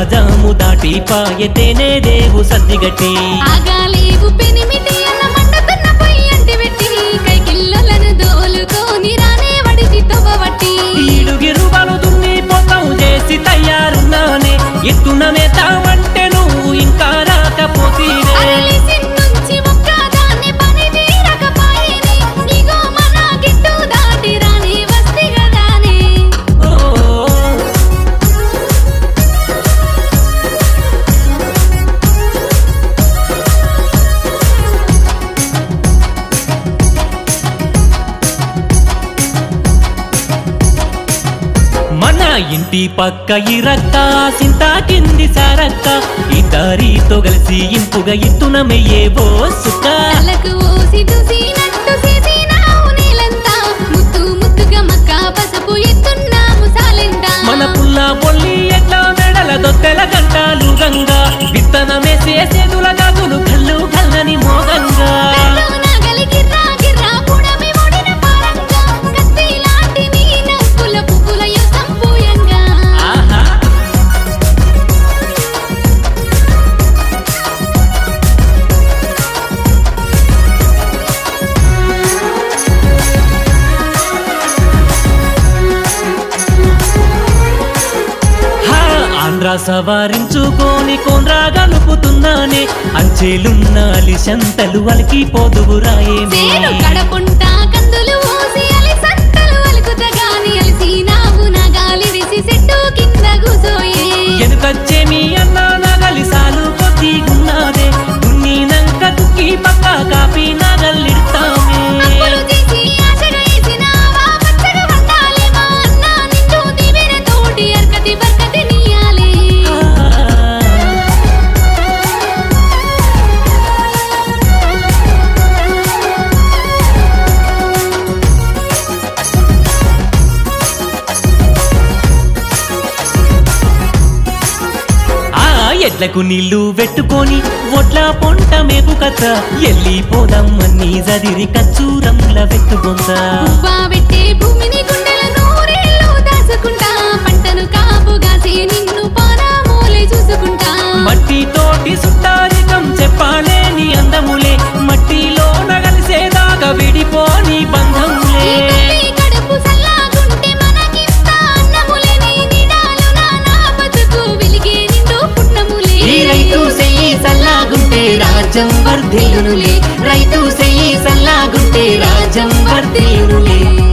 జాము దాటి పాయతేనే దేవు సద్దిగట్టి ఆగాలేవు పెనిమిటి అన్న మండుతున్న పొయ్యి అంటి పెట్టి కైకిల్లలను దోలుకొని రానే వడిచి తవ్వబట్టి ఈడుగిరువలు దున్ని పొలం చేసి తయారున్నానే ఎత్తున మేతామంటే నువ్వు ఇంకా రాకపోతీనే అరలిసి నుంచి మొక్క దాన్ని పని తీరకపాయని ఇగో మన గిట్టు దాటి రాని వస్తి గదానే ఓ మన ఇంటి పక్క ఇరక్క సింత కింది సారక్క ఇద్దరితో కలిసి ఇంపుగా ఇత్తున మెయ్యేవో సుక్క కళ్ళకు ఓసి చూసినట్టు చేసినావు నీలంతా ముత్తు ముత్తుగా మక్క పసుపు ఎత్తున్నాము సాలెంత మన పుల్ల పొల్లి ఎట్లా మెడల దొత్తెల గంటాలు గంగా విత్తనమే చేసేదుల గగులు కళ్ళు కల్లని మోగంగా కళ్ళు నగలి గిర్రా గిర్రా పుడమి ఒడిన పరంగా కత్తి లాంటి నీ నవ్వుల పువ్వుల యుద్ధం పూయంగా ఆహా హా, ఆంధ్ర సవారించుకొని కోన్రా గలుపుతున్నానే అంచెలున్న అలిశంతలు అలికి పోదువురాయేమే సేను కడపుంట కందులు ఓసి అలి సంతలు అలుకుతగాని అలిసి నావు నగాలి విసి చెట్టు కింద కూసోయే ఎనుకచ్చే మీ అన్న నగలి సాలు కొద్దిగున్నాదే దున్నినంక తుక్కి పక్క కాపీ నగలిడతామే అప్పులు చేసి ఆశగా వేసినావా పచ్చగా వండాలి మా అన్న నిండు దివెన తోటి అర్కతి బర్కతి నీయాలి ఆ ఎడ్లకు నీళ్లు పెట్టుకొని ఒట్ల పొంట మేపు కథ ఎల్లిపోదాం అన్ని జదిరి కచ్చూరంల వెట్టుకొందా పువ్వా పెట్టే భూమిని గుండెల నూరేళ్ళు దాచుకుంటా పంటను కాపుగాసి నిన్ను పారామూలే చూసుకుంటా మట్టి తోటి సుట్టారికం చెప్పాలేని అందములే మట్టిలో నగలిసేదాకా విడిపోని ఈ బంధములే తల్లి కడుపు సల్లాగుంటే మనకింత అన్నములే నీ నిడాలు నా నా బతుకు వెలిగే నిండు పుణ్యములే ఈ రైతు సెయ్యి సల్లాగుంటే రాజ్యం వర్ధిల్లునులే రైతు సెయ్యి సల్లాగుంటే రాజ్యం వర్ధిల్లునులే